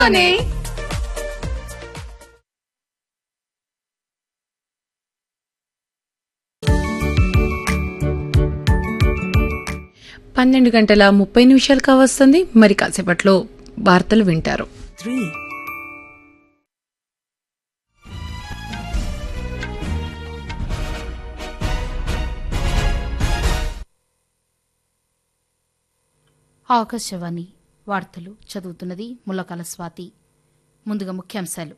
అనే పన్నెండు గంటల ముప్పై నిమిషాలు కావస్తుంది మరి కాసేపట్లో వార్తలు వింటారు three, ఆకాశవాణి వార్తలు చదువుతున్నది ముల్లకాల స్వాతి ముందుగా ముఖ్యాంశాలు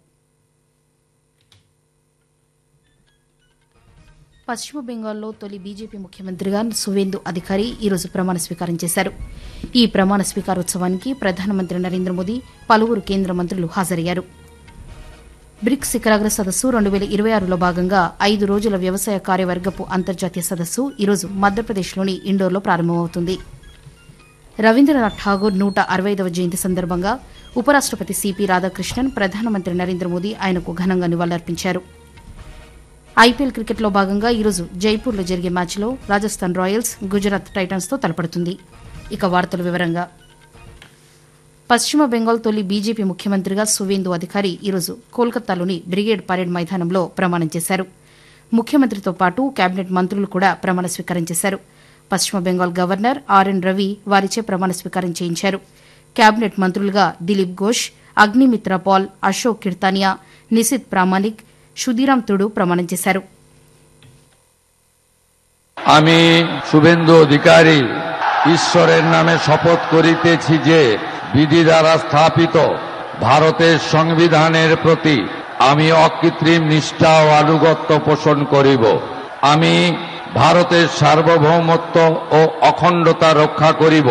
పశ్చిమ బెంగాల్లో తొలి బీజేపీ ముఖ్యమంత్రిగా సువేందు అధికారి ఈరోజు ప్రమాణ స్వీకారం చేశారు ఈ ప్రమాణ స్వీకారోత్సవానికి ప్రధానమంత్రి నరేంద్ర మోదీ పలువురు కేంద్ర మంత్రులు హాజరయ్యారు బ్రిక్స్ శిఖరాగ్ర సదస్సు రెండు వేల ఇరవై ఆరులో భాగంగా ఐదు రోజుల వ్యవసాయ కార్యవర్గపు అంతర్జాతీయ సదస్సు ఈరోజు మధ్యప్రదేశ్లోని ఇండోర్లో ప్రారంభమవుతుంది రవీంద్రనాథ్ ఠాగూర్ నూట అరవైదవ జయంతి సందర్భంగా ఉపరాష్టపతి సిపి రాధాకృష్ణన్ ప్రధానమంత్రి నరేంద్ర మోదీ ఆయనకు ఘనంగా నివాళులర్పించారు ఐపీఎల్ క్రికెట్లో భాగంగా ఈరోజు జైపూర్లో జరిగే మ్యాచ్లో రాజస్థాన్ రాయల్స్ గుజరాత్ టైటన్స్తో తలపడుతుంది ఇక వార్తల వివరంగా పశ్చిమ బెంగాల్ తొలి బీజేపీ ముఖ్యమంత్రిగా సువేందు అధికారి ఈరోజు కోల్కతాలోని బ్రిగేడ్ పరేడ్ మైదానంలో ప్రమాణం చేశారు ముఖ్యమంత్రితో పాటు కేబినెట్ మంత్రులు కూడా ప్రమాణ స్వీకారం చేశారు పశ్చిమ బెంగాల్ గవర్నర్ ఆర్ఎన్ రవి వారిచే ప్రమాణ స్వీకారం చేయించారు కేబినెట్ మంత్రులుగా దిలీప్ ఘోష్ అగ్నిమిత్ర పాల్ అశోక్ కిర్తానియా నిశిత్ ప్రామాణిక్ সুদিরাম তুড়ু প্রমাণ చేశారు আমি শুভেন্দু অধিকারী ঈশ্বরের নামে শপথ করিতেছি যে বিধি দ্বারা স্থাপিত ভারতের সংবিধানের প্রতি আমি অকৃত্রিম নিষ্ঠা ও আনুগত্য পোষণ করিব আমি ভারতের সার্বভৌমত্ব ও অখণ্ডতা রক্ষা করিব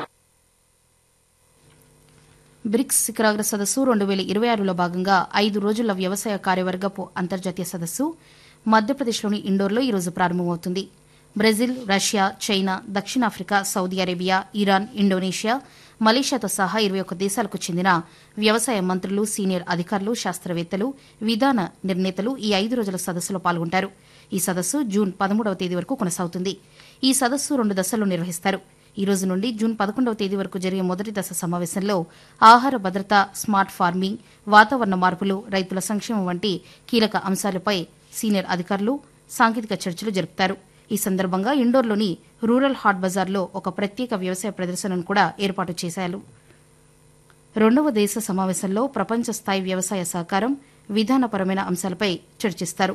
బ్రిక్స్ శిఖరాగ్ర సదస్సు రెండు వేల ఇరవై ఆరులో భాగంగా ఐదు రోజుల వ్యవసాయ కార్యవర్గపు అంతర్జాతీయ సదస్సు మధ్యప్రదేశ్లోని ఇండోర్లో ఈరోజు ప్రారంభమవుతుంది బ్రెజిల్ రష్యా చైనా దక్షిణాఫ్రికా సౌదీ అరేబియా ఇరాన్ ఇండోనేషియా మలేషియాతో సహా ఇరవై ఒక్క దేశాలకు చెందిన వ్యవసాయ మంత్రులు సీనియర్ అధికారులు శాస్త్రవేత్తలు విధాన నిర్ణేతలు ఈ ఐదు రోజుల సదస్సులో పాల్గొంటారు ఈ సదస్సు జూన్ పదమూడవ తేదీ వరకు కొనసాగుతుంది ఈ సదస్సు రెండు దశల్లో నిర్వహిస్తారు ఈ రోజు నుండి జూన్ పదకొండవ తేదీ వరకు జరిగే మొదటి దశ సమావేశంలో ఆహార భద్రత స్మార్ట్ ఫార్మింగ్ వాతావరణ మార్పులు రైతుల సంక్షేమం వంటి కీలక అంశాలపై సీనియర్ అధికారులు సాంకేతిక చర్చలు జరుపుతారు ఈ సందర్భంగా ఇండోర్లోని రూరల్ హాట్ బజార్లో ఒక ప్రత్యేక వ్యవసాయ ప్రదర్శనను కూడా ఏర్పాటు చేశారు రెండవ దేశ సమావేశంలో ప్రపంచ స్థాయి వ్యవసాయ సహకారం విధానపరమైన అంశాలపై చర్చిస్తారు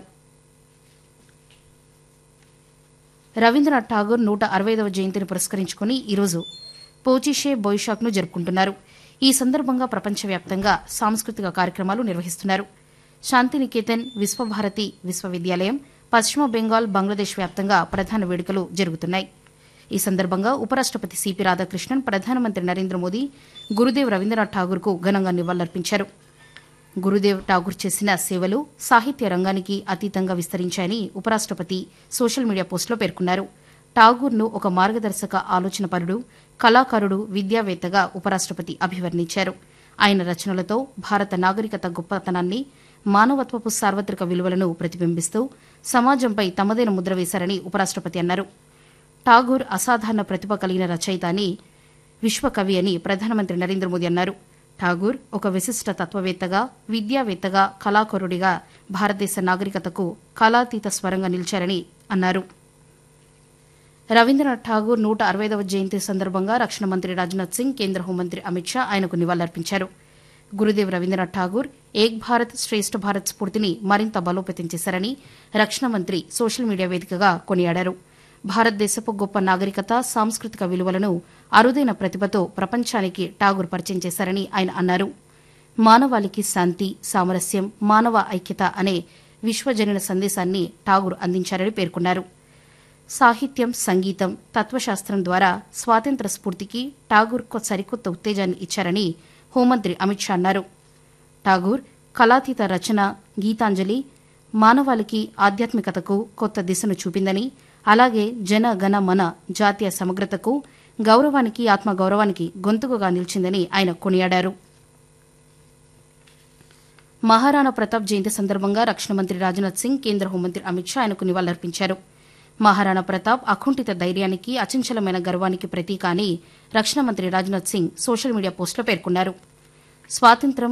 రవీంద్రనాథ్ ఠాగూర్ నూట అరవైదవ జయంతిని పురస్కరించుకుని ఈరోజు పోచిషే బొయిషాక్ను జరుపుకుంటున్నారు ఈ సందర్భంగా ప్రపంచవ్యాప్తంగా సాంస్కృతిక కార్యక్రమాలు నిర్వహిస్తున్నారు శాంతినికేతన్ విశ్వభారతి విశ్వవిద్యాలయం పశ్చిమ బెంగాల్ బంగ్లాదేశ్ వ్యాప్తంగా ప్రధాన వేడుకలు జరుగుతున్నాయి ఈ సందర్భంగా ఉపరాష్టపతి సిపి రాధాకృష్ణన్ ప్రధానమంత్రి నరేంద్ర మోదీ గురుదేవ్ రవీంద్రనాథ్ ఠాగూర్కు ఘనంగా నివాళులర్పించారు గురుదేవ్ ఠాగూర్ చేసిన సేవలు సాహిత్య రంగానికి అతీతంగా విస్తరించాయని ఉపరాష్టపతి సోషల్ మీడియా పోస్టులో పేర్కొన్నారు ఠాగూర్ను ఒక మార్గదర్శక ఆలోచనపరుడు కళాకారుడు విద్యావేత్తగా ఉపరాష్టపతి అభివర్ణించారు ఆయన రచనలతో భారత నాగరికత గొప్పతనాన్ని మానవత్వపు సార్వత్రిక విలువలను ప్రతిబింబిస్తూ సమాజంపై తమదైన ముద్ర వేశారని ఉపరాష్టపతి అన్నారు ఠాగూర్ అసాధారణ ప్రతిభ కలిగిన రచయిత అని విశ్వకవి అని ప్రధానమంత్రి నరేంద్ర మోదీ అన్నారు ఠాగూర్ ఒక విశిష్ట తత్వవేత్తగా విద్యావేత్తగా కళాకారుడిగా భారతదేశ నాగరికతకు కళాతీత స్వరంగా నిలిచారని అన్నారు రవీంద్రనాథ్ ఠాగూర్ నూట అరవైదవ జయంతి సందర్భంగా రక్షణ మంత్రి రాజ్నాథ్ సింగ్ కేంద్ర హోంమంత్రి అమిత్ షా ఆయనకు నివాళులర్పించారు గురుదేవ్ రవీంద్రనాథ్ ఠాగూర్ ఏక్ భారత్ శ్రేష్ఠ భారత్ స్ఫూర్తిని మరింత బలోపేతం చేశారని రక్షణ మంత్రి సోషల్ మీడియా వేదికగా కొనియాడారు భారతదేశపు గొప్ప నాగరికత సాంస్కృతిక విలువలను అరుదైన ప్రతిభతో ప్రపంచానికి ఠాగూర్ పరిచయం చేశారని ఆయన అన్నారు మానవాళికి శాంతి సామరస్యం మానవ ఐక్యత అనే విశ్వజనీన సందేశాన్ని ఠాగూర్ అందించారని పేర్కొన్నారు సాహిత్యం సంగీతం తత్వశాస్త్రం ద్వారా స్వాతంత్ర స్ఫూర్తికి ఠాగూర్ కొ- సరికొత్త ఉత్తేజాన్ని ఇచ్చారని హోంమంత్రి అమిత్ షా అన్నారు ఠాగూర్ కళాతీత రచన గీతాంజలి మానవాళికి ఆధ్యాత్మికతకు కొత్త దిశను చూపిందని అలాగే జన గణ మన జాతీయ సమగ్రతకు గౌరవానికి ఆత్మగౌరవానికి గొంతుకుగా నిలిచిందని ఆయన కొనియాడారు మహారాణా ప్రతాప్ జయంతి సందర్భంగా రక్షణ మంత్రి రాజ్నాథ్ సింగ్ కేంద్ర హోంమంత్రి అమిత్ షా ఆయనకు నివాళులర్పించారు మహారాణా ప్రతాప్ అకుంఠిత ధైర్యానికి అచంచలమైన గర్వానికి ప్రతీక అని రక్షణ మంత్రి రాజ్నాథ్ సింగ్ సోషల్ మీడియా పోస్టులో పేర్కొన్నారు స్వాతంత్రం